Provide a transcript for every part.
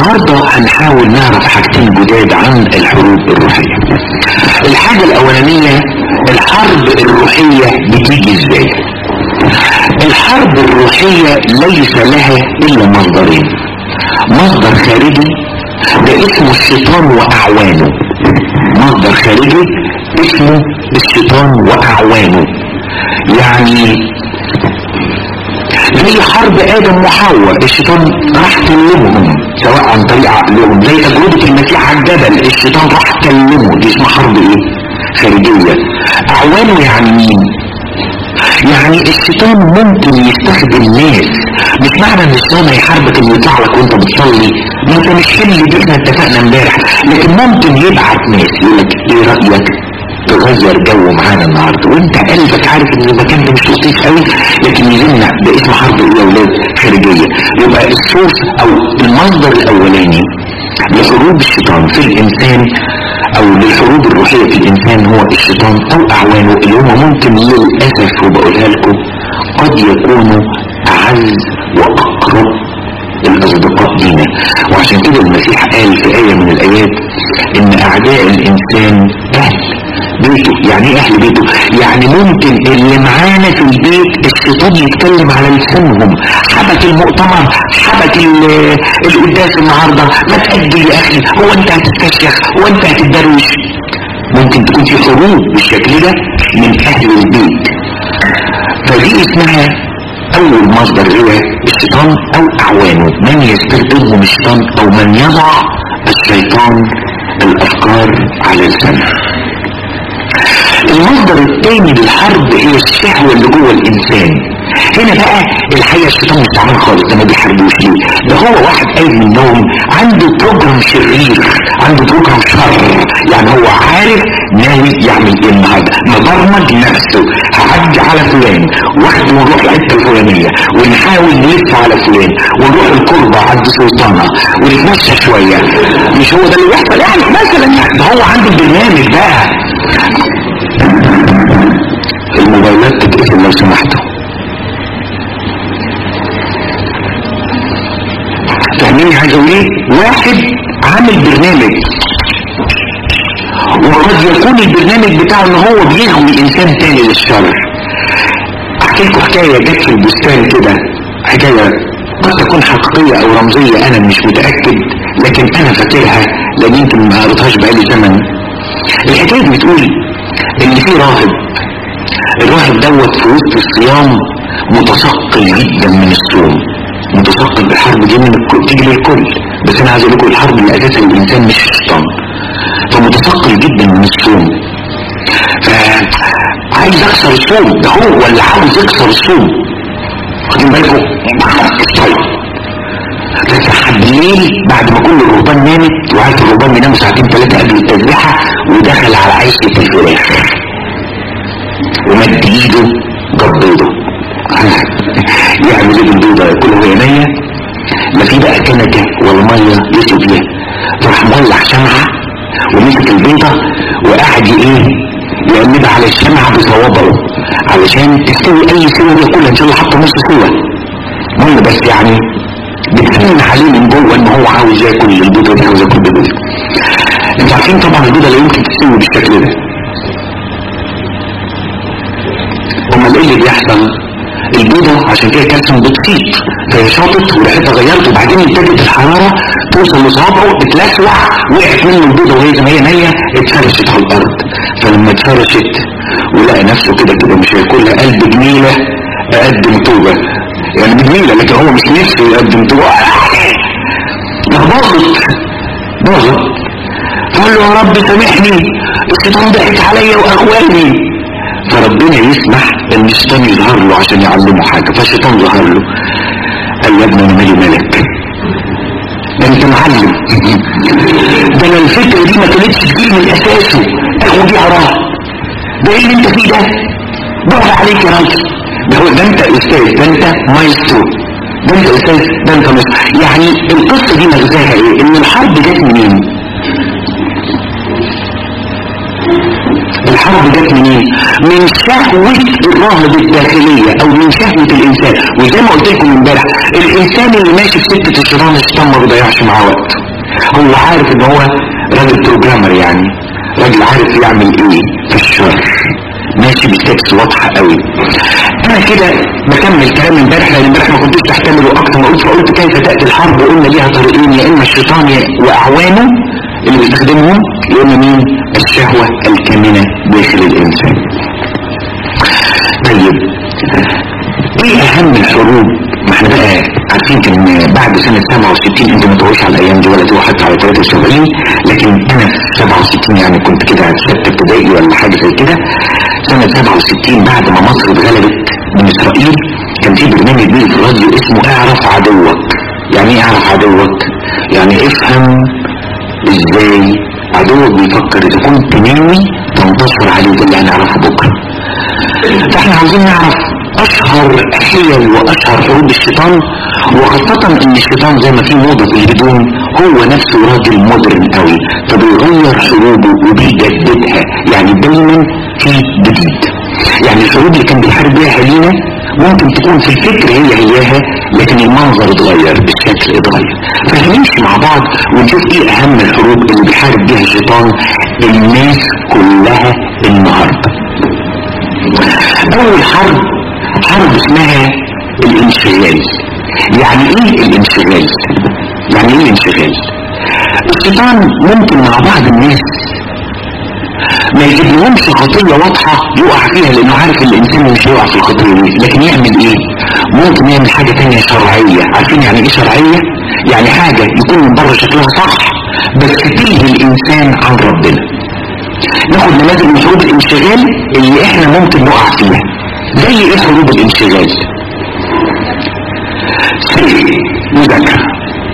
النهاردة هنحاول نعرف حاجتين جداد عن الحروب الروحية الحاجة الاولانية الحرب الروحية بتيجي ازاي الحرب الروحية ليس لها الا مصدرين مصدر خارجي ده اسمه الشيطان واعوانه مصدر خارجي اسمه الشيطان واعوانه يعني زي حرب ادم وحواء الشيطان راح كلمهم سواء عن طريق عقلهم زي تجربة المسيح على الجبل الشيطان راح كلمه دي اسمها حرب ايه خارجية اعوانه يعني مين يعني الشيطان ممكن يستخدم ناس مش معنى ان الشيطان هيحاربك انه يطلع لك وانت بتصلي ما انت مش حل دي احنا اتفقنا امبارح لكن ممكن يبعت ناس يقول لك ايه رايك تغير جو معانا النهارده وانت قلبك عارف ان المكان ده مش لطيف قوي لكن يزمنا باسم حرب الاولاد خارجيه يبقى السورس او المصدر الاولاني لحروب الشيطان في الانسان او للحروب الروحيه في الانسان هو الشيطان او اعوانه اللي هم ممكن للاسف وبقولها لكم قد يكونوا اعز واقرب الاصدقاء لينا وعشان كده المسيح قال في ايه من الايات ان اعداء الانسان اهل بيته يعني ايه اهل بيته يعني ممكن اللي معانا في البيت الشيطان يتكلم على لسانهم حبك المؤتمر حبك القداس النهارده ما تأجل يا اخي هو انت هتتكشف هو انت هتتدروش ممكن تكون في حروب بالشكل ده من اهل البيت فدي اسمها اول مصدر هو الشيطان او اعوانه من يستخدمهم الشيطان او من يضع الشيطان الافكار على لسانه المصدر الثاني للحرب هي الشهوة اللي جوه الانسان هنا بقى الحقيقة الشيطان مش تعبان خالص ده ما بيحاربوش ليه ده هو واحد قايم من النوم عنده بروجرام شرير عنده بروجرام شر يعني هو عارف ناوي يعمل ايه النهارده مبرمج نفسه هعدي على فلان واخده ونروح الحته الفلانيه ونحاول نلف على فلان ونروح القربه عند سلطانه ونتمشى شويه مش هو ده اللي بيحصل يعني مثلا يعني ده هو عنده البرنامج بقى الموبايلات تتقفل لو سمحتوا فاهمين عايز اقول ايه واحد عامل برنامج وقد يكون البرنامج بتاعه ان هو بيغوي انسان تاني للشر احكي لكم حكايه جت في البستان كده حكايه قد تكون حقيقيه او رمزيه انا مش متاكد لكن انا فاكرها لان يمكن ما قريتهاش بقالي زمن الحكايه بتقول ان في راهب الراهب دوت في وسط الصيام متثقل جدا من الصوم متثقل بالحرب دي من الكل تيجي للكل بس انا عايز اقول لكم الحرب اللي اساسا الانسان مش الشيطان فمتثقل جدا من الصوم فعايز اكسر الصوم ده هو اللي عاوز يكسر الصوم واخدين بالكم طيب لحد الليل بعد ما كل الرهبان نامت وعارف الرهبان بيناموا ساعتين ثلاثه قبل التسبيحه ودخل على عيشه الفراخ ومد ايده جاب بيضه يعمل ايه بالبيضه ياكلها وهي نيه لا في بقى كنكه ولا ميه يشرب فيها فراح مولع شمعه ومسك البيضه وقعد ايه يقلبها على الشمعه بصوابعه علشان تستوي اي سوى ياكلها ان شاء الله حتى نص سوى المهم بس يعني بتفين عليه من جوه ان هو عاوز ياكل البيضه دي عاوز ياكل البيضه انتوا عارفين طبعا البيضه لا يمكن تستوي بالشكل ده امال ايه اللي بيحصل البيضة عشان كده كالسيوم بتفيض فهي شاطت وريحتها غيرت وبعدين ابتدت الحرارة توصل لصوابعه اتلسوع وقعت منه البيضة وهي زي ما هي نية اتفرشت على الأرض فلما اتفرشت ولقى نفسه كده كده مش هياكلها قلب جميلة أقدم توبة يعني بجميلة لكن هو مش نفسه يقدم توبة ده باغط باغط فقال له يا رب سامحني الشيطان ضحك عليا واخواني فربنا يسمح ان الشيطان يظهر له عشان يعلمه حاجة فالشيطان ظهر له قال يا ابني انا مالي ملك ده انت معلم ده انا الفكرة دي ما كانتش تجيب من اساسه اخو دي اراها ده ايه اللي انت فيه ده بقى عليك يا راجل ده هو ده انت استاذ ده انت مايسترو ده انت استاذ ده انت مايسترو يعني القصة دي مغزاها ايه ان الحرب جت منين الحرب جت منين من شهوة الراهب الداخلية او من شهوة الانسان وزي ما قلت لكم امبارح الانسان اللي ماشي في سكة الشيطان الشيطان ما بيضيعش معاه وقت هو عارف ان هو راجل بروجرامر يعني راجل عارف يعمل ايه في الشر ماشي بستكس واضحة قوي انا كده بكمل كلام امبارح لان امبارح ما كنتش تحتمله اكتر ما قلت فقلت كيف تأتي الحرب وقلنا ليها طريقين يا اما الشيطان واعوانه اللي بيستخدمهم يا اما مين الشهوة الكامنة داخل الانسان طيب ايه اهم الحروب ما احنا بقى عارفين كان بعد سنة 67 انتوا ما تروحوش على الايام دي ولا تروحوا حتى على 73 لكن انا في 67 يعني كنت كده ستة ابتدائي ولا حاجة زي كده سنة 67 بعد ما مصر اتغلبت من اسرائيل كان في برنامج بيه في الراديو اسمه اعرف عدوك يعني ايه اعرف عدوك يعني افهم ازاي عدوك بيفكر اذا كنت ناوي تنتصر عليه ده اللي هنعرفه بكره فاحنا عاوزين نعرف اشهر حيل واشهر حروب الشيطان وخاصة ان الشيطان زي ما في موضة في الهدوم هو نفسه راجل مودرن قوي فبيغير حروبه وبيجددها يعني دايما في جديد يعني الحروب اللي كان بيحارب بيها هلينا ممكن تكون في الفكر هي هياها لكن المنظر اتغير الشكل اتغير فهنمشي مع بعض ونشوف ايه اهم الحروب اللي بيحارب بيها الشيطان الناس كلها النهارده اول حرب حرب اسمها الانشغال يعني ايه الانشغال يعني ايه الانشغال الشيطان ممكن مع بعض الناس ما يجيب لهمش خطية واضحة يقع فيها لانه عارف الانسان مش هيقع في الخطية دي لكن يعمل ايه ممكن يعمل حاجة تانية شرعية عارفين يعني ايه شرعية يعني حاجة يكون من بره شكلها صح بس تلهي الانسان عن ربنا ناخد نماذج من حروب الانشغال اللي احنا ممكن نقع فيها زي ايه حروب الانشغال مذاكرة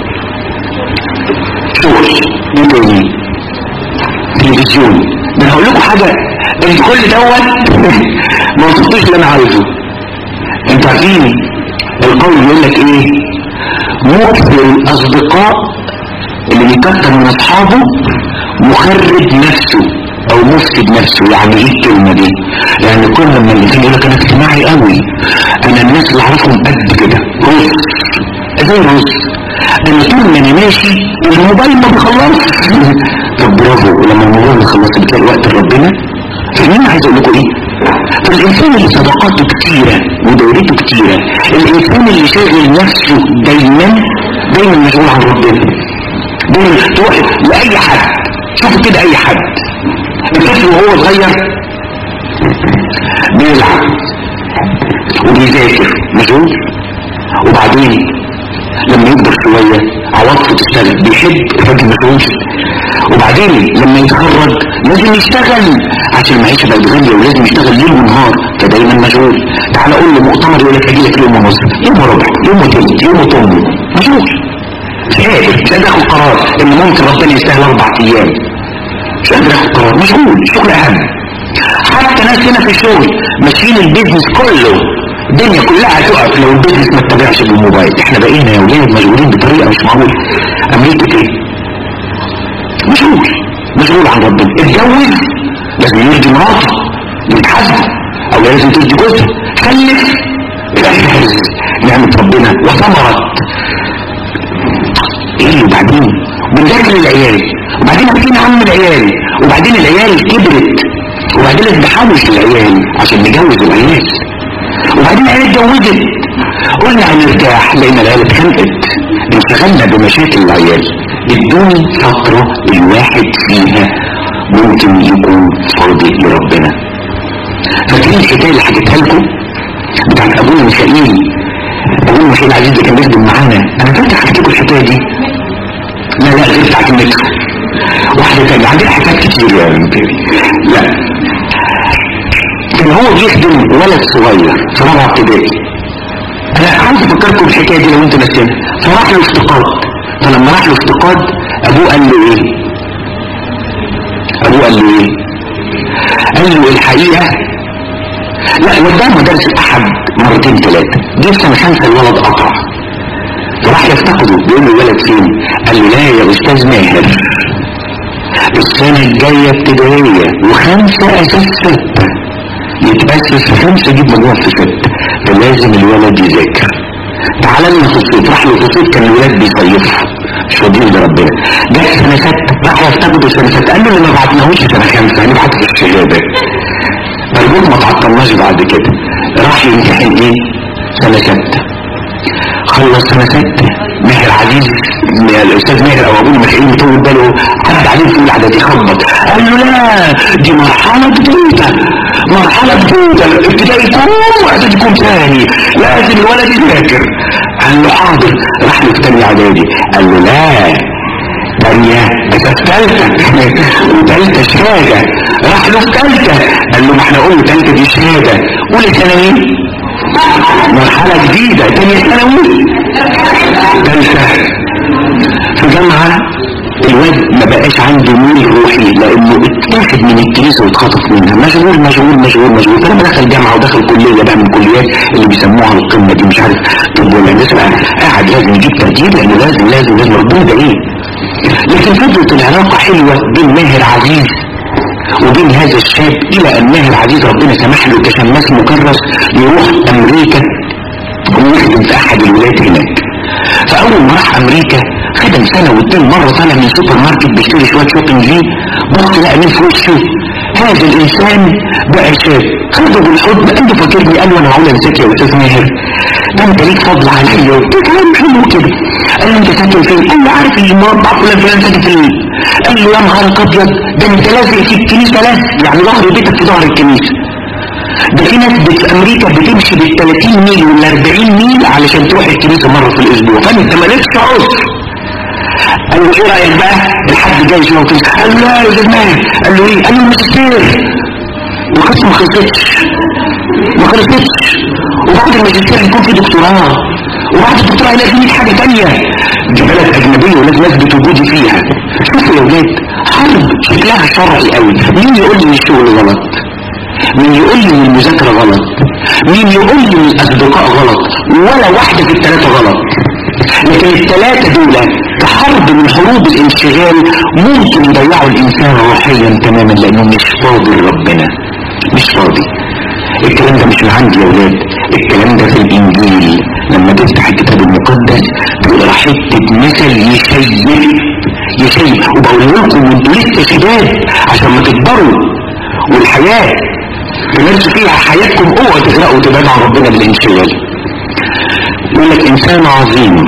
شغل ايه تاني تلفزيون ده انا هقول لكم حاجة ان كل دوت ما وصلتوش اللي انا عايزه انتوا عارفين القول بيقول لك ايه مكثر الاصدقاء اللي بيكتر من اصحابه مخرب نفسه او مفسد نفسه يعني ايه الكلمة دي يعني كل لما الانسان يقول لك انا اجتماعي قوي انا الناس اللي اعرفهم قد كده رز زي رز انا طول ما انا ماشي الموبايل ما بيخلص طب برافو لما الموبايل يخلص بتلاقي وقت ربنا فمين عايز اقول لكم ايه فالانسان اللي صداقاته كتيرة ودورته كتيرة الانسان اللي شاغل نفسه دايما دايما مشغول عن ربنا دايما تروح لاي حد شوفوا كده اي حد الطفل وهو صغير بيلعب وبيذاكر مشغول وبعدين لما يكبر شوية عواطفه تشتغل بيحب الراجل مشغول وبعدين لما يتخرج لازم يشتغل عشان المعيشة بقت غالية ولازم يشتغل ليل ونهار فدايما مشغول تعال اقول له مؤتمر يقول لك اجي لك يوم ونص يوم وربع يوم وتلت يوم وتمن مشغول مش قادر مش قادر اخد قرار ان ممكن ربنا يستاهل اربع ايام مش قادر اخد قرار مشغول الشغل اهم حتى ناس هنا في الشغل ماشيين البيزنس كله الدنيا كلها هتقف لو البيزنس ما اتبعش بالموبايل احنا بقينا يا ولاد مشغولين بطريقه مش معقوله امريكا ايه مشغول مشغول عن ربنا اتجوز لازم يرضي مراته ويتحاسب او لازم ترضي جوزها خلف الأحفاظ نعمة ربنا وثمرت ايه وبعدين بنذاكر العيال وبعدين عارفين عم العيال وبعدين العيال كبرت وبعدين بنحوش العيال عشان نجوز العيال وبعدين العيال اتجوزت قلنا هنرتاح لان العيال اتخنقت انشغلنا بمشاكل العيال ادوني فترة الواحد فيها ممكن يكون فاضي لربنا فاكرين الحكاية اللي حكيتها لكم بتاعت ابونا ميخائيل ابونا ميخائيل عزيز اللي كان بيخدم معانا انا فاكر حكيت لكم الحكاية دي لا لا غير بتاعت المترو واحدة تانية عندنا حكايات كتير يا مبيبي لا كان هو بيخدم ولد صغير في رابعة ابتدائي انا عاوز افكركم بالحكاية دي لو انتوا ناسينها فراح له افتقاد فلما راح له افتقاد ابوه قال له ايه ابوه قال له ايه قال له الحقيقة لا وداه مدارس الاحد مرتين ثلاثة جه في سنة خمسة الولد قطع فراح يفتقده بيقول له الولد فين قال له لا يا استاذ ماهر السنة الجاية ابتدائية وخمسة اساس ستة يتأسس في خمسة يجيب مجموع في ستة فلازم الولد يذاكر تعال لنا في الصيف راح له في الصيف كان الولاد بيصيفوا مش راضيين بربنا جه سنة ستة راحوا يفتقدوا سنة ستة قال له اللي ما بعتناهوش سنة خمسة هنبعت في الشهادة أرجوك ما تعطلناش بعد كده راح يمتحن ايه سنة ستة خلص سنة ستة ماهر عزيز الاستاذ ماهر او ابوه مخيل مطول باله عدى عليه في الاعداد يخبط قال له لا دي مرحلة جديدة مرحلة جديدة ابتدائي يكون واعدادي يكون ثاني لازم الولد يذاكر قال له حاضر راح له في تاني اعدادي قال له لا تانية بس في تالتة وتالتة شهادة راح له في تالتة قال له ما احنا قلنا تالتة دي شهادة اولى ثانوي مرحلة جديدة تانية ثانوي تالتة في جامعة الواد ما بقاش عنده ميل روحي لانه اتاخد من الكنيسه واتخطف منها مشغول مشغول مشغول مشغول فلما دخل جامعه ودخل كليه بقى من الكليات اللي بيسموها القمه دي مش عارف طب ولا هندسه بقى قاعد لازم يجيب ترتيب لانه لازم لازم لازم ربنا ده ايه لكن فضلت العلاقه حلوه بين ماهر عزيز وبين هذا الشاب الى ان ماهر عزيز ربنا سمح له كشماس مكرس يروح امريكا ويخدم في احد الولايات هناك فاول ما راح امريكا خدم سنة واتنين مرة طالع من سوبر ماركت بيشتري شوية شوبينج ليه بص لقى مين في وشه هذا الانسان بقى شاب خده بالحضن قال له فاكرني قال له انا معقول انساك يا استاذ ماهر ده انت ليك فضل عليا وده كلام حلو كده قال له انت ساكن فين؟ قال له عارف المربع فلان فلان ساكن في قال له يا نهارك ابيض ده انت لازق في الكنيسه لازق يعني ظهر بيتك في ظهر الكنيسه ده في ناس في امريكا بتمشي بال 30 ميل ولا 40 ميل علشان تروح الكنيسه مره في الاسبوع فانت مالكش عذر قال له ايه رايك بقى الحد جاي يشوف الكنيسه قال له لا يا استاذ ماهر قال له ايه قال له الماجستير والقصه ما خلصتش ما خلصتش وبعد الماجستير يكون في دكتوراه وبعد الدكتوراه يلاقي في حاجه ثانيه دي بلد اجنبيه ولازم اثبت وجودي فيها شوفوا يا ولاد حرب شكلها شرعي قوي مين يقول لي ان الشغل غلط مين يقول لي ان المذاكره غلط مين يقول لي ان الاصدقاء غلط ولا واحده في الثلاثه غلط لكن الثلاثه دول كحرب من حروب الانشغال ممكن يضيعوا الانسان روحيا تماما لانه مش فاضي لربنا مش فاضي الكلام ده مش من عندي يا ولاد الكلام ده في الانجيل لما تفتح الكتاب المقدس تقرا حته مثل يشيب يشيب وبقول لكم وانتوا لسه شباب عشان ما تكبروا والحياه تمارسوا فيها حياتكم اوعوا تغرقوا وتبعدوا عن ربنا بالانشغال يقول لك انسان عظيم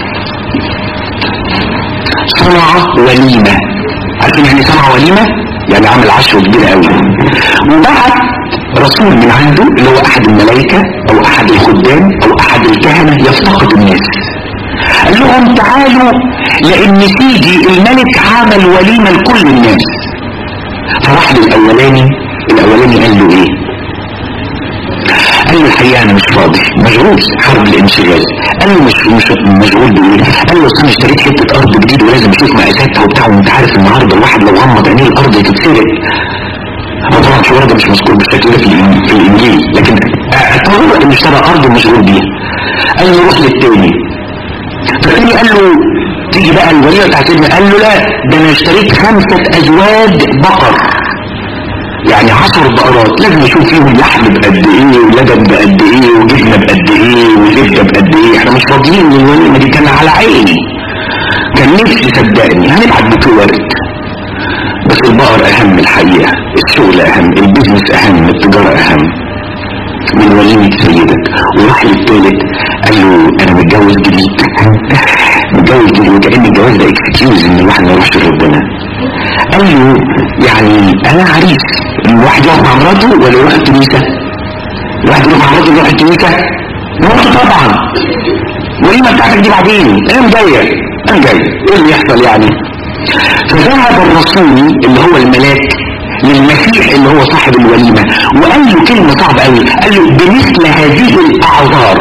صنع وليمه عارفين يعني صنع وليمه يعني عمل عشوه كبيره قوي وبعت رسول من عنده اللي هو احد الملائكة او احد الخدام او احد الكهنة يفتقد الناس قال لهم تعالوا لان سيدي الملك عمل وليمة لكل الناس فراح للاولاني الاولاني قال له ايه قال له الحقيقة انا مش فاضي مشغول حرب الانشغال قال له مش مش مشغول بايه قال له اصل انا اشتريت حتة ارض جديد ولازم اشوف مقاساتها وبتاع وانت عارف النهارده الواحد لو غمض عينيه الارض تتسرق هو طبعا الشغل ده مش مذكور بالشكل ده في في الانجيل لكن اعتبر انه اشترى ارض مشغول بيها قال له روح للتاني فالتاني قال له تيجي بقى الوليمه بتاعت ابني قال له لا ده انا اشتريت خمسه ازواج بقر يعني عشر بقرات لازم اشوف فيهم لحم بقد ايه ولبن بقد ايه وجبنه بقد ايه وزبده بقد ايه احنا مش فاضيين للوليمه دي كان على عيني كان نفسي صدقني هنبعت بكل ورد بس البقر اهم الحقيقة الشغل اهم البيزنس اهم التجارة اهم من وليمة سيدك وراح للتالت قال له انا متجوز جديد متجوز جديد وكأن الجواز ده اكسكيوز ان الواحد ما يروحش لربنا قال له يعني انا عريس الواحد يقف مع مراته ولا يروح الكنيسة الواحد يروح مع مراته يروح الكنيسة مراته طبعا وليمة بتاعتك دي بعدين انا جاية انا جاي ايه اللي يحصل يعني فذهب الرسول اللي هو الملاك للمسيح اللي هو صاحب الوليمة وقال له كلمة صعبة قوي قال له بمثل هذه الأعذار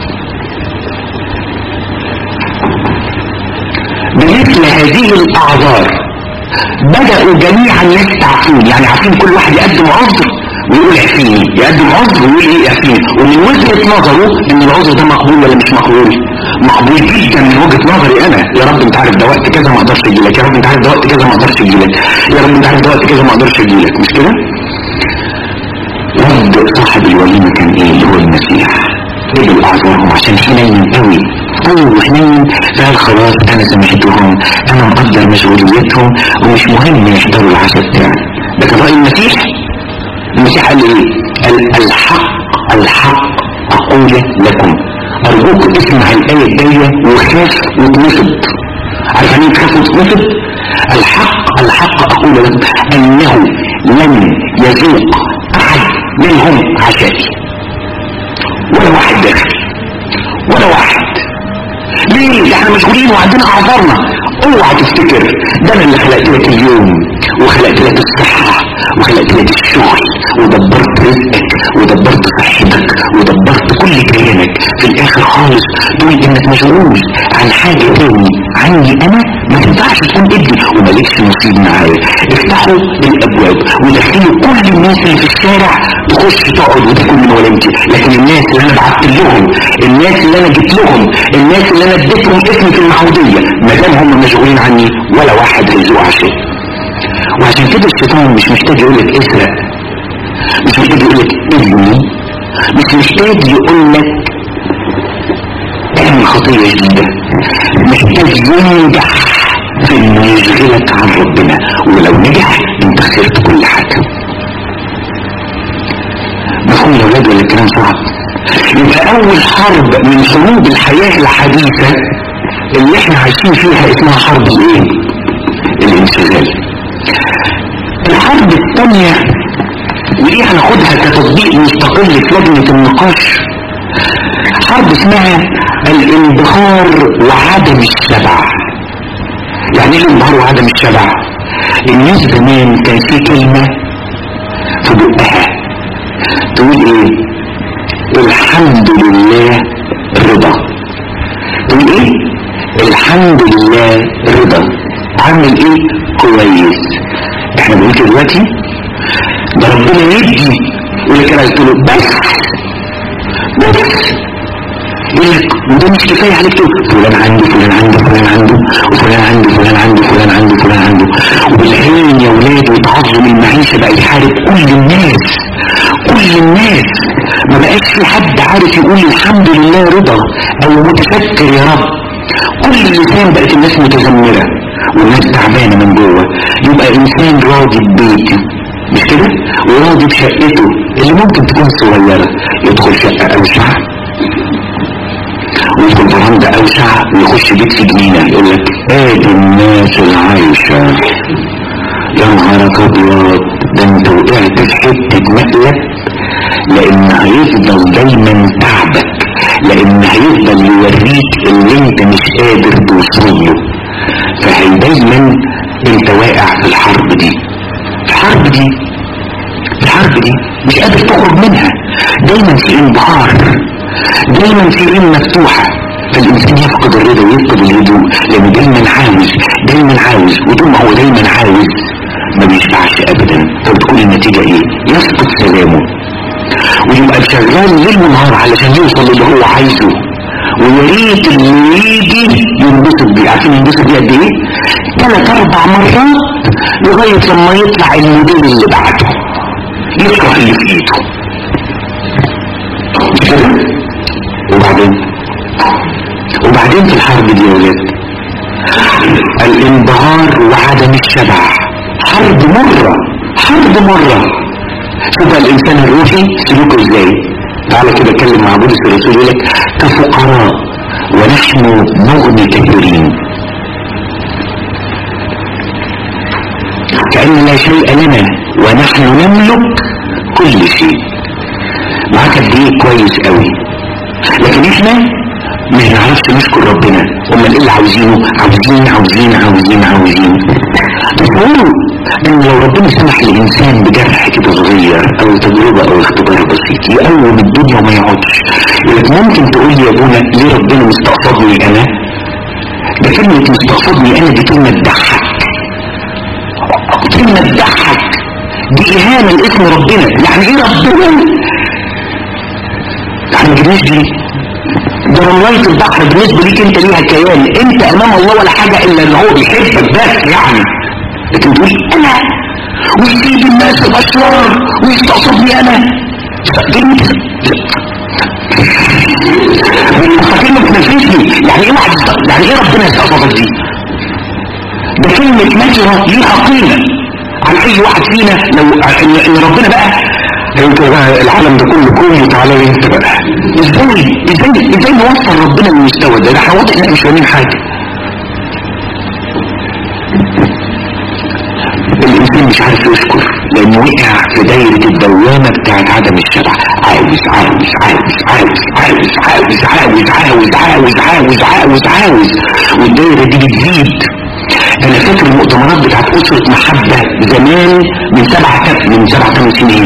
بمثل هذه الأعذار بدأوا جميعا يستعفون يعني عارفين كل واحد يقدم عذر ويقول اعفيني يقدم عذر ويقول ايه اعفيني ومن وجهة نظره ان العذر ده مقبول ولا مش مقبول مقبول جدا من وجهة نظري انا يا رب انت عارف ده وقت كذا ما اقدرش اجي لك يا رب انت عارف ده وقت كذا ما اقدرش اجي لك يا رب انت عارف ده وقت كذا ما اقدرش اجي لك مش كده رد صاحب الوليمة كان ايه اللي هو المسيح قبل اعذارهم عشان حنين قوي قوي وحنين قال خلاص انا سامحتهم انا مقدر مشغوليتهم ومش مهم يحضروا العشاء بتاعي ده كان رأي المسيح المسيح قال ايه قال الحق الحق اقول لكم ارجوك اسمع الايه الجايه وخاف وتنفض عارف يعني تخاف وتنفض الحق الحق اقول لكم انه لن يذوق احد منهم عشائي ولا واحد داخل ولا واحد ليه ده احنا مشغولين وعندنا اعذارنا اوعى تفتكر ده انا اللي خلقت لك اليوم وخلقت لك الصحة وخلقت لك الشغل ودبرت رزقك ودبرت صحتك ودبرت كل كيانك في الاخر خالص تقول انك مشغول عن حاجة تاني عني انا ما تنفعش تكون ابني ومالكش نصيب معايا افتحوا الابواب ودخلوا كل الناس اللي في الشارع تخش تقعد وتاكل من وليمتي لكن الناس اللي انا بعت لهم الناس اللي انا جبت لهم الناس اللي انا اديتهم اسمي في المعودية ما دام هم مشغولين عني ولا واحد هيزوق عشان وعشان كده الشيطان مش محتاج يقول لك اسرق مش محتاج يقول لك ابني مش محتاج يقول لك اعمل خطية جديدة محتاج ينجح في انه يشغلك عن ربنا ولو نجح انت خسرت كل حاجة مفهوم يا ولاد ولا الكلام صعب يبقى اول حرب من حروب الحياة الحديثة اللي احنا عايشين فيها اسمها حرب الايه الانشغال الحرب الثانية ودي هناخدها كتطبيق مستقل في لجنة النقاش حرب اسمها الانبهار وعدم الشبع يعني ايه الانبهار وعدم الشبع الناس زمان كان في كلمة في بقها تقول ايه الحمد لله رضا تقول ايه الحمد لله رضا عامل ايه كويس احنا بنقول كده دلوقتي ده ربنا يدي يقول لك انا قلت له بس بس يقول لك وده مش كفايه عليك تقول فلان عنده فلان عنده فلان عنده وفلان عنده فلان عنده فلان عنده فلان عنده وبالعين يا ولاد وتعظم المعيشه بقى يحارب كل الناس كل الناس ما بقاش في حد عارف يقول الحمد لله رضا او متشكر يا رب كل لسان بقت الناس متذمره والناس تعبانه من جوه يبقى انسان راضي ببيته مش كده وراضي بشقته اللي ممكن تكون صغيره يدخل شقه اوسع ويدخل فرندا اوسع ويخش بيت في جنينه يقول لك ادي الناس العايشه يا نهارك ابيض ده انت وقعت في حته مقلب لان هيفضل دايما تعبك لان هيفضل يوريك اللي انت مش قادر توصل له فهي دايما انت واقع في الحرب دي الحرب دي الحرب دي مش قادر تخرج منها دايما في انبهار دايما في عين مفتوحة فالإنسان يفقد الرضا ويفقد الهدوء لأنه دايما عاوز دايما عاوز وطول ما هو دايما عاوز ما بيشبعش أبدا فبتكون النتيجة إيه؟ يفقد سلامه ويبقى شغال ليل ونهار علشان يوصل للي هو عايزه ويا ريت اللي يجي ينبسط بيه عارفين ينبسط بيه قد ايه؟ ثلاث اربع مرات لغايه لما يطلع الموديل اللي بعده يكره اللي في ايده كده وبعدين وبعدين في الحرب دي يا ولاد الانبهار وعدم الشبع حرب مرة حرب مرة شوف الانسان الروحي سلوكه ازاي تعالى كده اتكلم مع بولس الرسول يقول لك كفقراء ونحن نغني كثيرين كأن لا شيء لنا ونحن نملك كل شيء معاك قد ايه كويس قوي لكن احنا مش نعرفش نشكر ربنا امال ايه اللي عاوزينه عاوزين عاوزين عاوزين عاوزين تصوروا ان لو ربنا سمح لانسان بجرح كده صغير او تجربة او اختبار بسيط يقوم الدنيا وما يقعدش يقولك ممكن تقول لي يا ابونا ليه ربنا مستقصدني انا ده كلمة مستقصدني انا دي كلمة تضحك كلمة تضحك دي اهانة لاسم ربنا يعني ايه ربنا يعني ما جبناش دي ده رملاية البحر بالنسبة ليك انت ليها كيان انت امام الله ولا حاجة الا ان هو بيحبك بس يعني لكن تقول انا ويسيب الناس الاشرار ويستقصدني انا انت فاكرني بتنفذني يعني ايه واحد يعني ايه ربنا يستقصدك دي ده كلمة نكرة ليها قيمة عن اي واحد فينا لو ان, إن ربنا بقى انت بقى العالم ده كله كله تعالى انت بقى ازاي ازاي ازاي نوصل ربنا للمستوى ده ده احنا واضح ان احنا مش فاهمين حاجه الانسان مش عارف يشكر لانه وقع في دايرة الدوامة بتاعت عدم الشبع عاوز عاوز عاوز عاوز عاوز عاوز عاوز عاوز عاوز عاوز عاوز عاوز والدايرة دي بتزيد انا فاكر المؤتمرات بتاعت اسرة محبة زمان من سبعة من سبعة ثمان سنين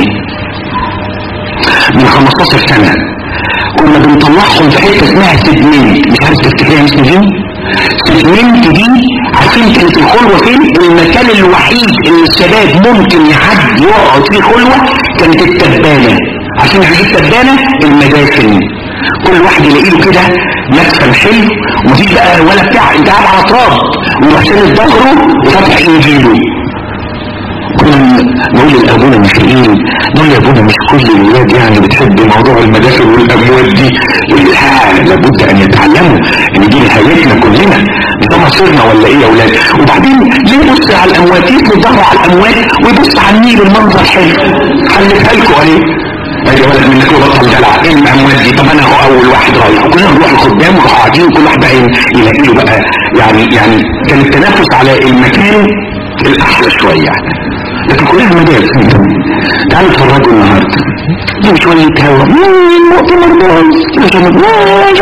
من 15 سنة كنا بنطلعهم في حتة اسمها سيجمنت مش عارف تفتكرها اسم دي سيجمنت دي عارفين كانت الخلوة فين المكان الوحيد اللي الشباب ممكن يعدي يقعد فيه خلوة كانت التبانة عشان يعني التبانة المدافن كل واحد يلاقي له كده مدفن حلو ومفيش بقى ولا بتاع انت قاعد على تراب ويروح سند ظهره وفتح انجيله كنا نقول لابونا ميخائيل نقول لابونا مش كل الولاد يعني بتحب موضوع المدافن والاموات دي لا لابد ان يتعلموا ان دي نهايتنا كلنا ده مصيرنا ولا ايه يا اولاد وبعدين ليه يبص على الاموات يسند ظهره على الاموات ويبص على النيل المنظر حلو خليتها لكم اهي ادي ولد منك وبطل دلع ايه الاموات دي طب انا هو اول واحد رايح وكلنا نروح لقدام ونروح قاعدين وكل واحد بقى يلاقي له بقى يعني يعني كان التنافس على المكان الاحلى شويه لكن كلها مدارس تعالوا اتفرجوا النهارده دي شويه هوا المؤتمر بايظ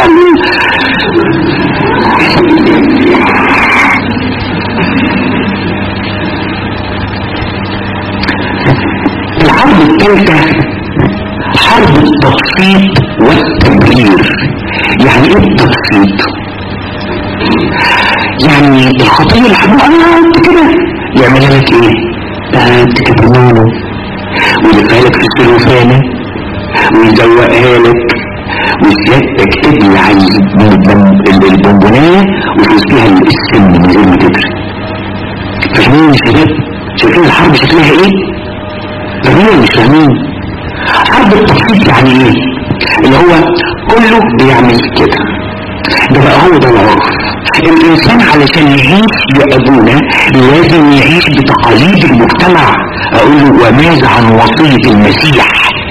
الحرب الثالثة حرب التبسيط والتبرير يعني ايه التبسيط يعني الخطية اللي حبوها انت كده يعملها لك ايه ده انت كتمانه ويلفها لك في السلوفانة ويزوقها لك وسيادتك تبلع البونبونية وتوصيها السم من غير ما تدري فاهمين يا شباب شايفين الحرب شكلها ايه فاهمين مش فاهمين حرب التبسيط يعني ايه اللي هو كله بيعمل كده ده بقى هو ده العرف الانسان علشان يعيش يا ابونا لازم يعيش بتقاليد المجتمع اقول له وماذا عن وصية المسيح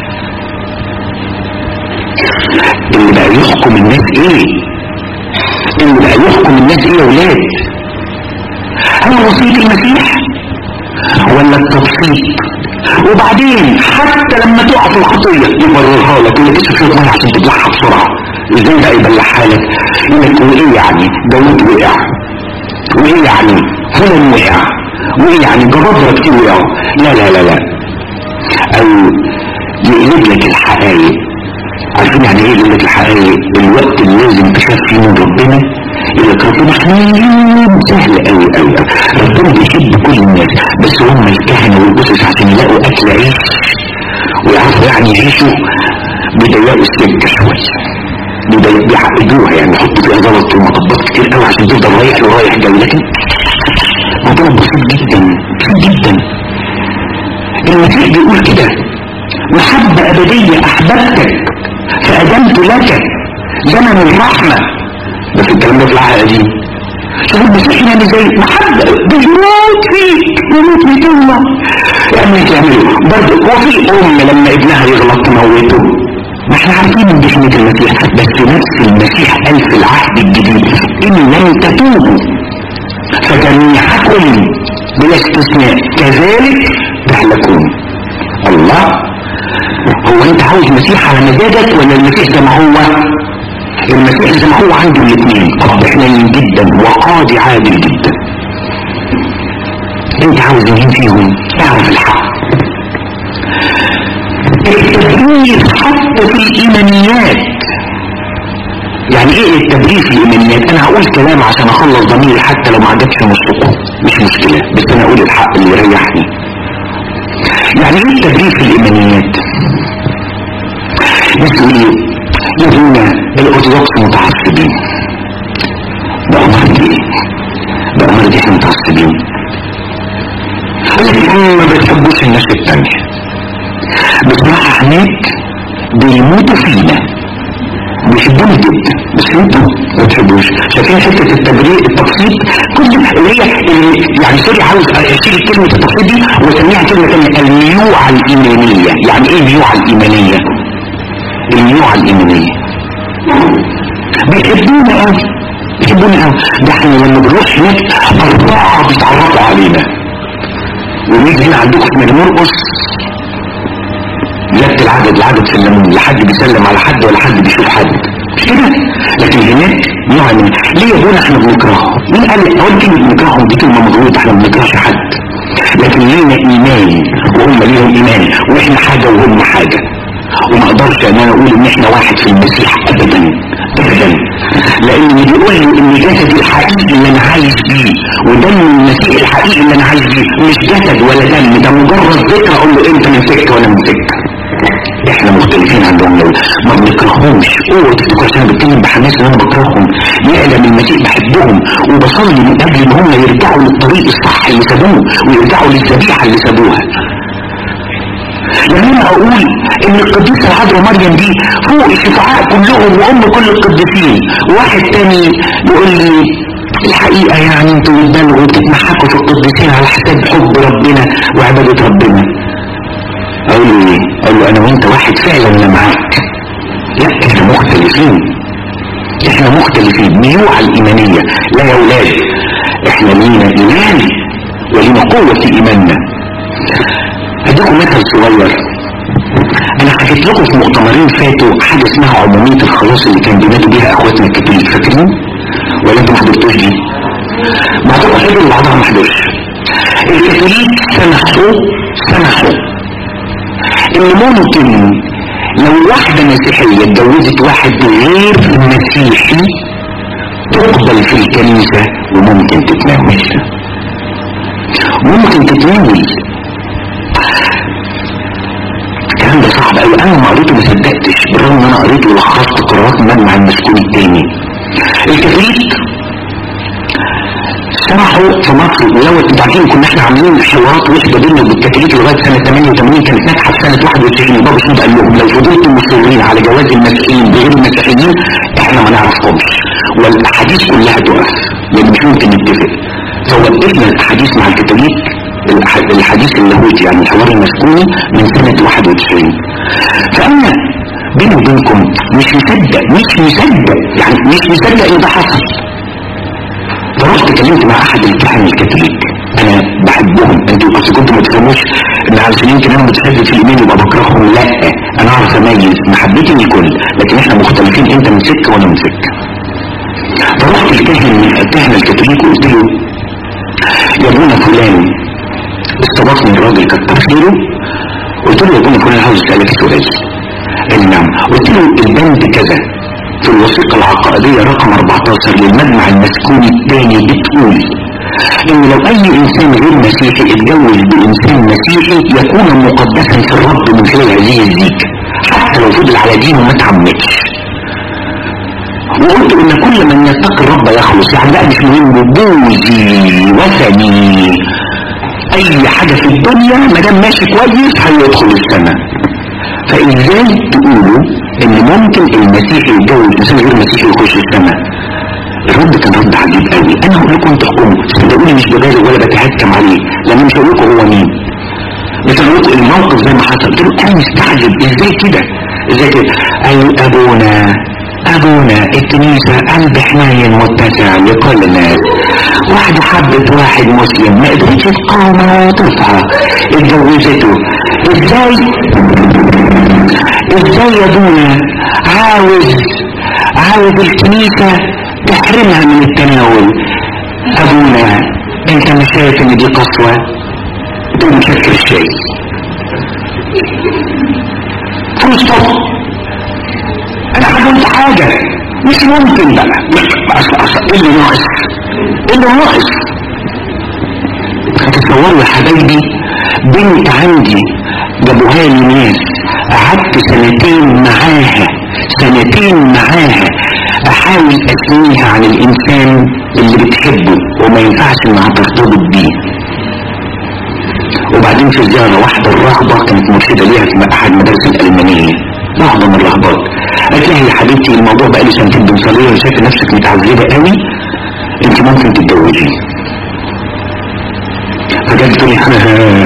اللي بقى يحكم الناس ايه اللي بقى يحكم الناس ايه يا ولاد هل وصية المسيح ولا التبسيط وبعدين حتى لما تقع في الخطية يبررها لك يقول لك اشرب شوية ميه عشان تبلعها بسرعة ازاي بقى يبلعها لك يقول لك وايه يعني داوود وقع وايه يعني فلان وقع وايه يعني جبابرة كتير وقعوا لا لا لا لا او يقلب لك الحقائق عارفين يعني ايه يقول لك الحقائق الوقت اللي لازم تخاف فيه من ربنا يقول لك ربنا حنين سهل قوي قوي ربنا بيحب كل الناس بس هم الكهنه والاسس عشان يلاقوا اكل عيش ويعرفوا يعني يعيشوا بيضيقوا السكه شويه بيعقدوها يعني يحطوا فيها ضغط ومطبات كتير قوي عشان تفضل رايح ورايح جاي لكن موضوع بسيط جدا بسيط جدا المسيح بيقول كده محبة أبدية أحببتك فأدمت لك زمن الرحمة بس الكلام ده في العهد القديم شوف المسيح يعني زي محبة بيموت فيك يموت فيك الله يعني تعملوا برضه هو في أم لما ابنها يغلط تموته ما احنا عارفين ان دي حمية المسيح بس نفس المسيح قال في العهد الجديد ان لم تتوبوا فجميعكم بلا استثناء كذلك تهلكون الله هو انت عاوز مسيح على مزاجك ولا المسيح زي ما هو المسيح زي ما هو عنده الاثنين اب حنين جدا وقاضي عادل جدا انت عاوز مين فيهم اعرف الحق التبرير حتى في الايمانيات يعني ايه التبرير في الايمانيات انا هقول كلام عشان اخلص ضميري حتى لو ما عجبش نصكم مش مشكلة بس انا اقول الحق اللي يريحني يعني ايه التبرير في الايمانيات يقول ايه يقولون الارثوذكس متعصبين بقى مرض ايه بقى مرض احنا متعصبين لكن ما بتحبوش الناس التانية بصراحة هناك بيموتوا فينا بيحبونا جدا بس انتوا ما بتحبوش شايفين حته التبرير التبسيط كل اللي هي اللي يعني سوري عاوز اشيل كلمه التبسيط دي واسميها كلمه ثانيه الميوعه الايمانيه يعني ايه الميوعه الايمانيه؟ الميوعه الايمانيه بيحبونا قوي بيحبونا قوي ده احنا لما بنروح هناك اربعه بيتعرفوا علينا ونيجي هنا عندكم في مرمرقص زيادة العدد العدد في الليمون لا حد بيسلم على حد ولا حد بيشوف حد مش كده لكن هناك نوع من ليه يا ابونا احنا بنكرههم مين قال لك اول كلمه بنكرههم دي كلمه مغلوطه احنا ما بنكرهش حد لكن لينا ايمان وهم ليهم ايمان واحنا حاجه وهم حاجه وما اقدرش ان انا اقول ان احنا واحد في المسيح ابدا ابدا لان اللي بيقول لي ان جسدي الحقيقي اللي انا عايش بيه ودم المسيح الحقيقي اللي انا عايش بيه مش جسد ولا دم ده مجرد ذكر اقول له انت من سكه وانا من سكه احنا مختلفين عندهم لو ما بنكرههمش اوعوا تفتكروا عشان انا بتكلم بحماس ان انا بكرههم يعلم المسيح بحبهم وبصلي من اجل ان هم يرجعوا للطريق الصح اللي سابوه ويرجعوا للذبيحه اللي سابوها لما انا اقول ان القديسه العذراء مريم دي فوق الشفعاء كلهم وام كل القديسين واحد تاني يقول لي الحقيقه يعني انتوا بتبالغوا وبتتمحكوا في القديسين على حساب حب ربنا وعباده ربنا اقول له ايه اقول له انا وانت واحد فعلا انا معاك لا احنا مختلفين احنا مختلفين ميوعة الايمانية لا يا ولاد احنا لينا ايمان ولينا قوة في ايماننا اديكم مثل صغير انا حكيت لكم في مؤتمرين فاتوا حاجة اسمها عمومية الخلاص اللي كان بينادوا بيها اخواتنا الكاثوليك فاكرين ولا انتوا ما حضرتوش دي بعضكم حضر وبعضها ما حضرش الكاثوليك سمحوا سمحوا ان ممكن لو واحدة مسيحية اتجوزت واحد غير مسيحي تقبل في الكنيسة وممكن تتناول ممكن تتناول الكلام ده صعب قوي انا ما قريته ما صدقتش بالرغم ان انا قريته ولخصت قرارات مجمع المسكون التاني الكاثوليك سمحوا في مصر ولو انتوا عارفين كنا احنا عاملين حوارات وحده بيننا وبالكاثوليك لغايه سنه 88 كانت ناجحه في سنه 91 وبابا شنود قال لهم لو فضلتم مصرين على جواز المسيحيين بغير المسيحيين احنا ما نعرفهمش والاحاديث كلها تقف لان مش ممكن نتفق فوقفنا الاحاديث مع الكاثوليك الح- الحديث اللاهوتي يعني الحوار المسكوني من سنه 91 فانا بيني وبينكم مش مصدق مش مصدق يعني مش مصدق ان ده حصل فرحت كلمت مع احد الكهنه الكاثوليك انا بحبهم انتوا بس كنتوا ما تفهموش ان علشان يمكن انا متشدد في الايمان يبقى بكرههم لا انا اعرف اميز محبتي للكل لكن احنا مختلفين انت من سكه وانا من سكه فرحت الكاهن من الكهنه الكاثوليك وقلت له يا ابونا فلان استضافني الراجل كتر خيره قلت له يا ابونا فلان عاوز اسالك سؤال قال لي نعم قلت له البند كذا في الوثيقة العقائدية رقم 14 للمجمع المسكوني الثاني بتقول ان لو اي انسان غير مسيحي اتجوز بانسان مسيحي يكون مقدسا في الرب من خلال هذه الزيج حتى لو فضل على دينه ما تعمدش وقلت ان كل من يتقي الرب يخلص يعني بقى مش مهم بوذي وثني اي حاجة في الدنيا ما دام ماشي كويس هيدخل السماء فازاي تقولوا ان ممكن المسيحي يتجوز انسان غير مسيحي يخش السماء الرد كان رد عجيب قوي انا هقول لكم تحكموا صدقوني مش ببالغ ولا بتهكم عليه لان مش هقول لكم هو مين بس هقول لكم الموقف زي ما حصل قلت له انا مستعجب ازاي كده ازاي كده قال ابونا ابونا الكنيسة قلب حنين متسع لكل الناس واحدة حبت واحد مسلم ما قدرتش تقاوم موقفها اتجوزته ازاي ازاي يا ابونا عاوز عاوز الكنيسة تحرمها من التناول ابونا انت مش شايف ان دي قسوة ده مسكر الشاي فول ستوب انا عملت حاجة مش ممكن بقى اصل اصل ايه اللي ناقص ايه اللي ناقص هتتصوروا يا حبايبي بنت عندي جابوها لي ناس قعدت سنتين معاها سنتين معاها احاول اسميها عن الانسان اللي بتحبه وما ينفعش انها ترتبط بيه وبعدين في زيارة واحدة الرهبة كانت مرشدة ليها في احد مدارس الالمانية رهبة من الرهبات قالت لها يا حبيبتي الموضوع بقالي سنتين بنصليه وشايفه نفسك متعذبة قوي انت ممكن تتجوزي فجأة تقول لي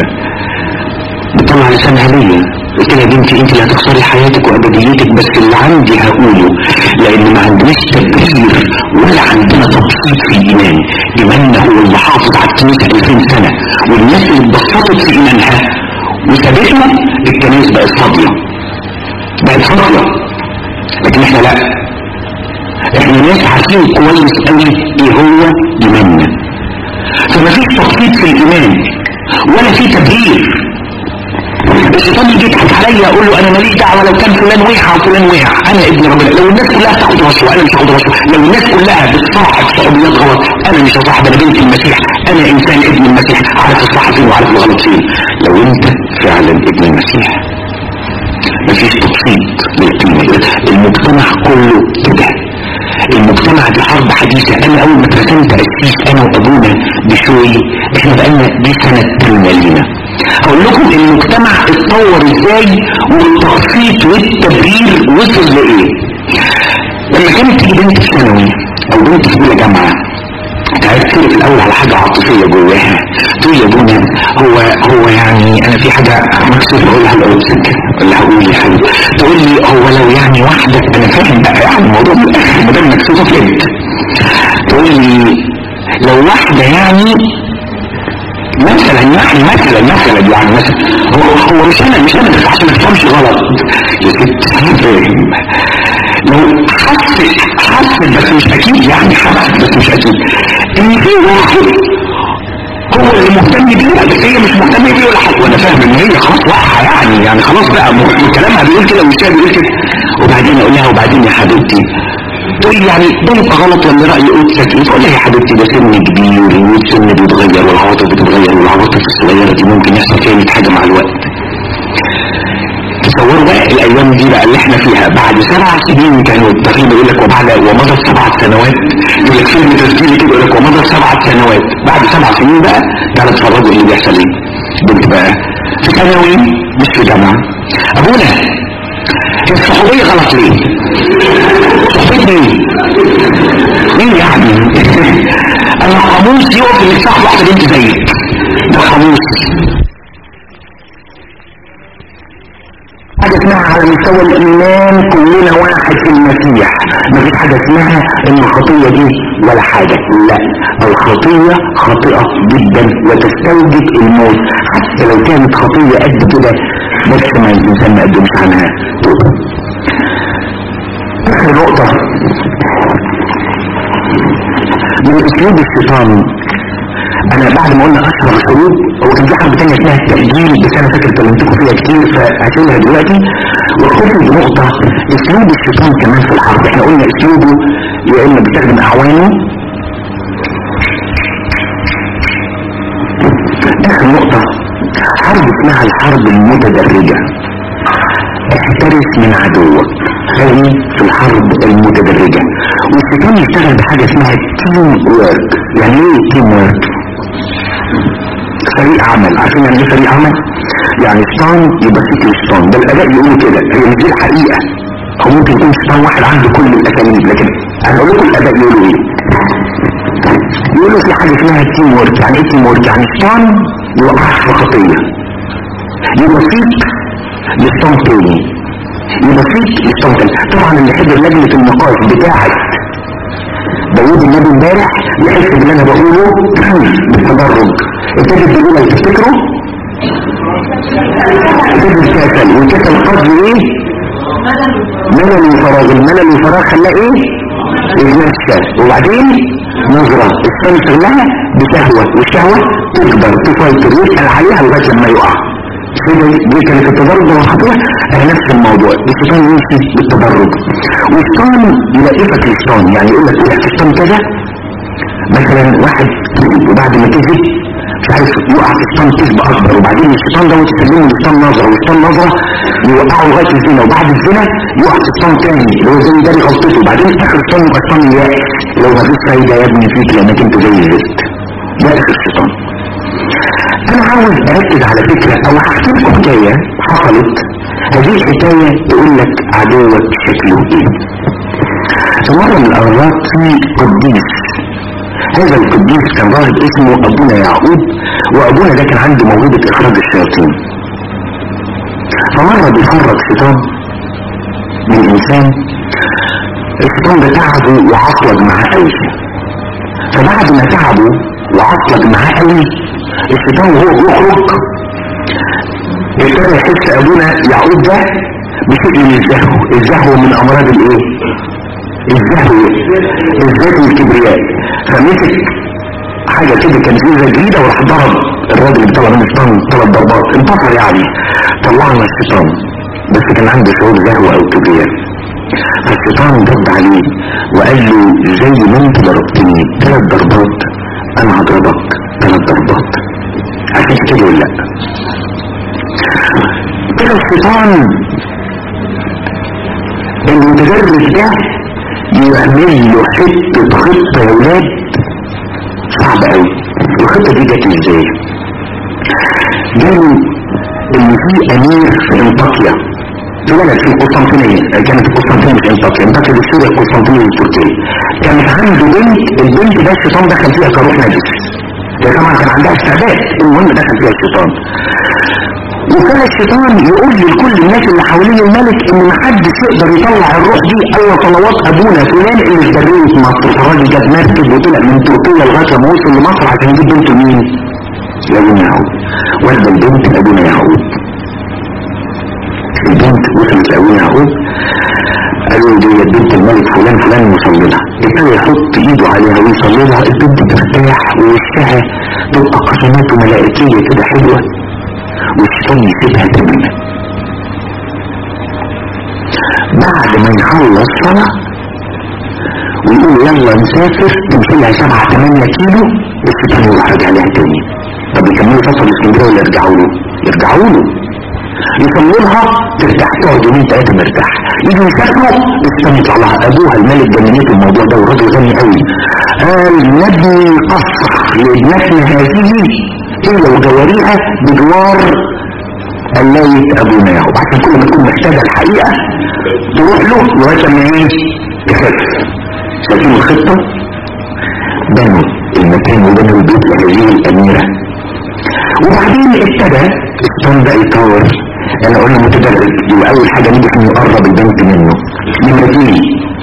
بتطلع لسانها ليا قلت لها يا بنتي انت اللي هتخسري حياتك وابديتك بس اللي عندي هقوله لان ما عندناش تبرير ولا عندنا تبسيط في الايمان ايماننا هو اللي حافظ على الكنيسه 2000 سنه والناس اللي اتبسطت في ايمانها وسابتنا الكنائس بقت فاضيه بقت فاضيه لكن احنا لا احنا ناس عارفين كويس قوي ايه هو ايماننا فما فيش تبسيط في الايمان ولا في تبرير الشيطان يجي يضحك عليا اقول له انا ماليش دعوه لو كان فلان وقع او فلان وقع انا ابن ربنا لو الناس كلها تاخد رشوه انا مش هاخد رشوه لو الناس كلها بتصاحب صحوبيات غلط انا مش هصاحب انا بنت المسيح انا انسان ابن المسيح عارف الصح فين وعارف الغلط فين لو انت فعلا ابن المسيح مفيش تبسيط للقيمه المجتمع كله كده المجتمع دي حرب حديثة انا اول ما اترسمت اسيس انا وابونا بشوي احنا بقالنا دي سنة تانية لينا هقول لكم المجتمع اتطور ازاي والتخطيط والتبرير وصل لايه لما كانت تيجي بنت في ثانوي او بنت في اولى جامعه تعرف في الاول على حاجه عاطفيه جواها تقول يا بونا هو هو يعني انا في حاجه مكسوف اقولها لاوتك ولا هقول يا حبيبي تقول لي هو لو يعني واحده انا فاهم بقى يعني الموضوع من الاخر ما دام مكسوفه فهمت تقول لي لو واحده يعني مثلا يعني مثلا مثلا يعني مثلا هو هو مش انا مش انا بس عشان ما تفهمش غلط يا ست انا فاهم لو حست حست بس مش اكيد يعني حست بس مش اكيد ان في واحد هو اللي مهتم بيه بس هي مش مهتمه بيه ولا حاجه وانا فاهم ان هي خلاص واقعه يعني يعني خلاص بقى كلامها بيقول كده وشها بيقول كده وبعدين اقول لها وبعدين يا حبيبتي تقول يعني ده يبقى غلط ولا رأي قدسك تقول لها يا حبيبتي ده سن كبير والسن بيتغير والعواطف بتتغير والعواطف الصغيرة دي ممكن يحصل فيها 100 حاجة مع الوقت تصوروا بقى الايام دي بقى اللي احنا فيها بعد سبع سنين كانوا التقريبا يقول لك وبعد ومضى سبع سنوات يقول لك فيلم تسجيلي كده يقول لك ومضى سبع سنوات بعد سبع سنين بقى تعالوا اتفرجوا ايه اللي بيحصل ايه بنت بقى في ثانوي مش في جامعه ابونا الصحوبيه غلط ليه؟ صحوبيه مين؟ مين يعني؟ انا قاموس يقف انك صاحب واحده بنت زيك ده قاموس حاجة اسمها على مستوى الإيمان كلنا واحد في المسيح مفيش حاجة اسمها إن الخطية دي ولا حاجة لا الخطية خاطئة جدا وتستوجب الموت حتى لو كانت خطية قد كده بس ما الإنسان ما قدمش عنها توبة آخر نقطة من أسلوب الشيطان انا بعد ما قلنا اشهر الحروب هو كان في حرب تانية اسمها التأجيل بس انا فاكر كلمتكم فيها كتير فهشيلها دلوقتي واكتفي بنقطة اسلوب الشيطان كمان في الحرب احنا قلنا اسلوبه يا اما بيستخدم اعوانه اخر نقطة حرب اسمها الحرب المتدرجة احترس من عدوك ثاني في الحرب المتدرجة والشيطان يشتغل بحاجة اسمها تيم وورك يعني ايه تيم وورك فريق عمل عارفين يعني ايه فريق عمل يعني شيطان يبقى فيك شيطان ده الاداء بيقولوا كده هي مش دي الحقيقة هو ممكن يكون شيطان واحد عنده كل الاساليب لكن انا اقول لكم الاداء بيقولوا ايه يقولوا في حاجة اسمها تيم وورك يعني ايه تيم وورك يعني شيطان يوقعك في خطية يبقى فيك لشيطان تاني يبقى فيك لشيطان تاني طبعا اللي حضر لجنة النقاش بتاعت داوود النبي امبارح يحس باللي انا بقوله بالتدرج ابتدت بالاولى تفتكروا ابتدت كسل والكسل قصد ايه ملل وفراغ الملل والفراغ خلاه ايه يتمشى وبعدين نظرة الشمس لها بشهوة والشهوة تكبر تسيطر يسأل عليها لغاية لما يقع كده دي كانت التدرج والخطوة نفس الموضوع الشيطان يمشي بالتدرج والشيطان يلاقيك الشيطان يعني يقول لك ايه الشيطان كذا مثلا واحد كذب وبعد ما كذب مش عارف يقع في الشيطان كذب اكبر وبعدين الشيطان ده يسلمه للشيطان نظره والشيطان نظره يوقعه لغايه الزنا وبعد الزنا يقع في الشيطان تاني اللي هو زي داري غلطته وبعدين اخر الشيطان يبقى الشيطان يائس لو ما فيش فايده يا ابني فيك لانك انت زي الزفت ده اخر الشيطان انا عاوز اركز على فكره او هحكي لكم حكايه حصلت هذه الحكايه تقول لك عدوك شكله ايه في مره من الاوقات في قديس هذا القديس كان راهب اسمه ابونا يعقوب وابونا ده كان عنده موهبة اخراج الشياطين فمرة بيخرج شيطان من انسان الشيطان ده تعبه وعطلق معاه قوي فبعد ما تعبه وعطلق معاه قوي الشيطان وهو بيخرج ابتدى يحس ابونا يعقوب ده بشيء من الزهو الزهو من امراض الايه الزهو الزهو والكبرياء فمسك حاجة كده كان فيه جديدة وراح ضرب الراجل اللي طلع من الشيطان ثلاث ضربات انتصر يعني طلعنا الشيطان بس كان عنده شعور زهو او كبرياء فالشيطان رد عليه وقال له زي ما انت ضربتني ثلاث ضربات انا هضربك ثلاث ضربات عشان كده ولا لا كده الشيطان المتدرج ده يعمل له حتة خطة يا ولاد صعبة قوي الخطة دي جت ازاي قالوا ان في امير في انطاكيا في بلد في قسطنطينية كانت قسطنطينية مش انطاكيا انطاكيا دي سوريا قسطنطينية التركية كانت عنده بنت البنت ده الشيطان دخل فيها كروح نجس هي طبعا كان عندها استعداد المهم دخل فيها الشيطان وكان الشيطان يقول لكل الناس اللي حوالين الملك ان محدش يقدر يطلع الروح دي الا صلوات ابونا فلان اللي في برية مصر فالراجل جاب مركب وطلع من تركيا لغايه ما وصل لمصر عشان يجيب بنته مين؟ لابونا يعقوب ولد البنت لابونا يعقوب البنت وصلت لابونا يعقوب قالوا دي بنت الملك فلان فلان مصلي لها ابتدى يحط ايده عليها ويصلي لها البنت ترتاح ووشها تبقى قسمات ملائكيه كده حلوه والشيطان يسيبها تماما بعد ما يخلص صلاة ويقول يلا نسافر تمشي لها سبعة تمانية كيلو الشيطان يروح راجع لها تاني طب يكملوا سفر اسكندريه ولا يرجعوا له؟ يرجعوا له يصلوا لها ترتاح تقعد يومين ثلاثة مرتاح يجوا يسافروا الشيطان يطلع لها ابوها الملك جننته الموضوع ده والراجل غني قوي قال نبني قصر لابنتنا هذه هي وجواريها بجوار اللاية ابونا يعقوب عشان كل ما تكون محتاجة الحقيقة تروح له لغاية ما ايه تخف شايفين الخطة بنوا المكان وبنوا البيت لهذه الاميرة وبعدين ابتدى الشيطان بقى يطور انا قلنا متدرج يبقى اول حاجة نيجي انه يقرب البنت منه نمرة اتنين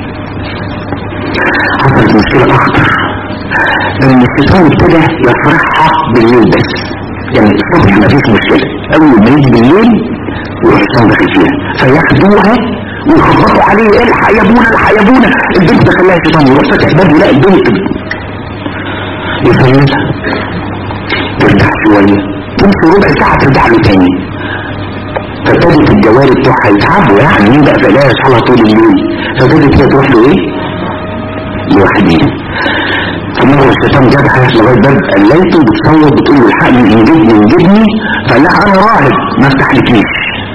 حصلت مشكلة اخطر ان الشيطان ابتدى يفرحها بالليل بس يعني الصبح ما فيش مشكلة اول ما يجي بالليل يروح الشيطان داخل فيها فياخدوها ويخبطوا عليه الحق يا ابونا الحق يا ابونا البنت دخل لها الشيطان يروح فاتح باب يلاقي البنت يسلمها ترتاح شوية تمشي ربع ساعة ترجع له تاني فابتدت الجواري بتوعها يتعبوا يعني مين بقى فلاقيها يصحى طول الليل فابتدت هي تروح له ايه؟ لوحديها فمرة الشيطان جابها لغاية باب قليته بتصوت بتقول له الحقني انجدني انجدني فقال لها انا راهب ما افتحلكيش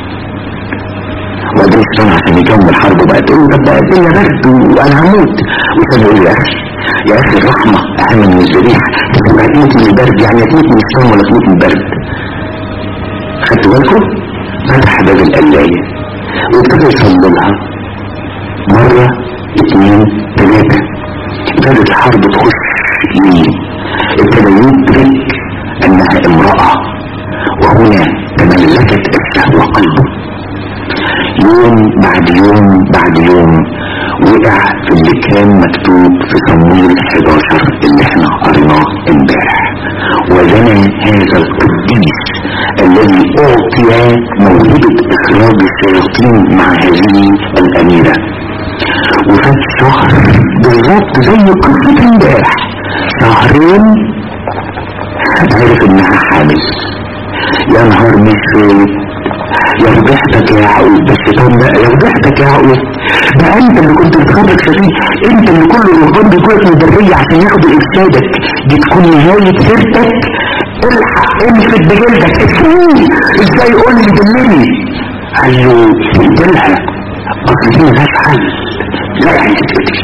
وبعدين الشيطان عشان يكمل حربه بقى تقول له طب بقى الدنيا برد وانا هموت وكان يقول يا اخي يا اخي الرحمة اهم من الذبيحة تبقى هتموت من البرد يعني هتموت من الصوم ولا تموت من البرد خدتوا بالكم؟ فتح باب القلاية وابتدى يصلي لها مرة اتنين تلاتة ابتدت الحرب تخش ليه ابتدى يدرك انها امرأة وهنا تملكت الشهوة قلبه يوم بعد يوم بعد يوم وقع في اللي كان مكتوب في صمويل 11 اللي احنا قريناه امبارح وزنى هذا القديس الذي اعطي موهبة اخراج الشياطين مع هذه الاميرة وفات شهر بالظبط زي قصة امبارح شهرين عرف انها حامل يا نهار مسود يا فضحتك يا يعقوب ده الشيطان بقى يا فضحتك يا يعقوب ده انت اللي كنت بتخرج شفيه انت اللي كل الرهبان بيجولك من البرية عشان ياخدوا افسادك دي تكون نهاية سيرتك الحق انفد بجلدك اسمي ازاي يقول لي دلني قال له قلت لها اصل دي ملهاش حل لا يعني تفتكر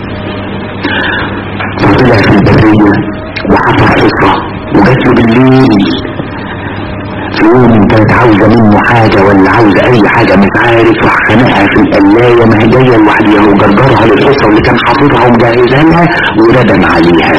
فطلع في البرية وحفر حصة وجات له بالليل في يوم كانت عاوزة منه حاجة ولا عاوزة اي حاجة مش عارف راح خانقها في القلاية ما هي جاية لوحديها وجرجرها للحصة اللي كان حاططها ومجهزها لها وردم عليها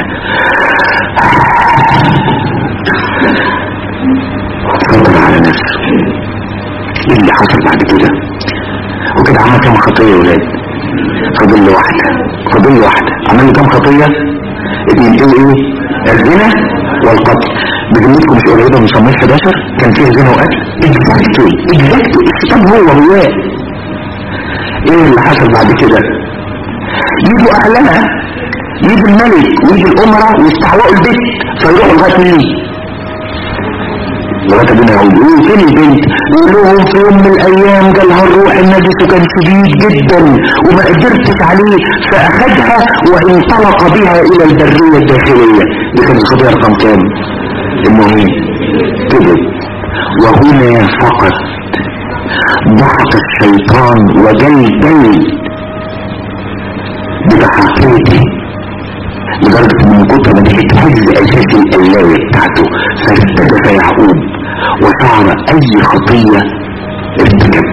فضل على نفسه ايه اللي حصل بعد كده وكده عمل كام خطية يا ولاد فاضل له واحدة فاضل له واحدة عمل له كام خطية اتنين ايه ايه الزنا والقتل بذمتكم مش قريبة من صميم 11 كان فيها زنا وقتل اكزاكتلي اكزاكتلي الشيطان هو هو ايه اللي حصل بعد كده يجوا اهلها يجي الملك ويجي الامراء ويستحوقوا البيت فيروحوا لغايه مين لغايه ابونا يقول ايه فين البنت يقول لهم في يوم من الايام جالها الروح النجس وكان شديد جدا وما قدرتش عليه فاخدها وانطلق بها الى البريه الداخليه دي كانت الخطيه رقم كام المهم كده وهنا فقط ضحك الشيطان وجلجل بضحكاته لدرجة ان من كتر ما تهز اساس القلاية بتاعته فارتجف يعقوب وصار اي خطية ارتكب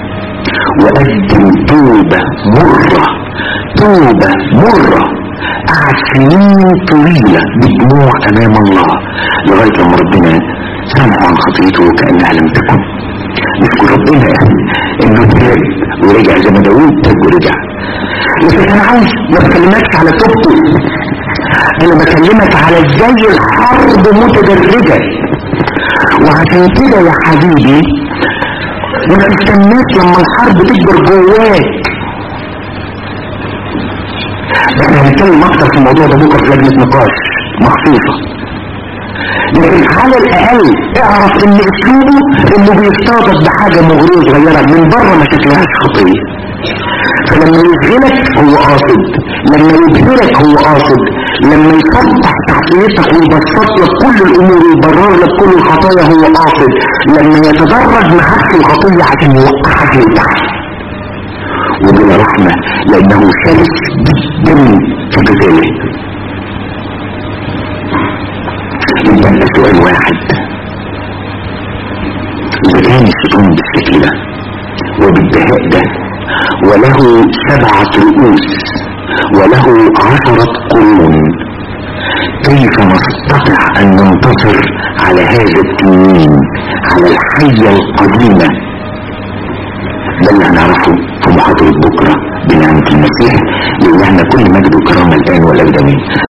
وقدم توبة مرة توبة مرة قعد سنين طويلة بدموع امام الله لغاية لما ربنا سامحه عن خطيته وكأنها لم تكن نشكر ربنا انه تاب ورجع زي ما داوود تاب ورجع لكن انا عاوز ما بكلمكش على توبته انا بكلمك على ازاي الحرب متدرجة وعشان كده يا حبيبي ما تستناش لما الحرب تكبر جواك احنا هنتكلم اكتر في الموضوع ده بكره في لجنه نقاش مخصوصه لكن على الاقل اعرف ان اسلوبه انه بيصطادك بحاجه مغريه صغيره من بره ما شكلهاش خطيه فلما يشغلك هو قاصد لما يبهرك هو قاصد لما يفتح تحصيلتك ويبسط لك كل الامور ويبرر لك كل الخطايا هو قاصد لما يتدرج معاك في الخطيه عشان يوقعك لتحت وبلا رحمه لانه شرس جدا في قتاله يبقى سؤال واحد اذا كان الشيطان بالشكل ده وبالدهاء ده وله سبعة رؤوس وله عشرة قرون كيف نستطيع ان ننتصر على هذا التنين على الحية القديمة ده اللي هنعرفه في محاضرة بكرة بنعمة المسيح لله كل مجد وكرامة الآن والأبدين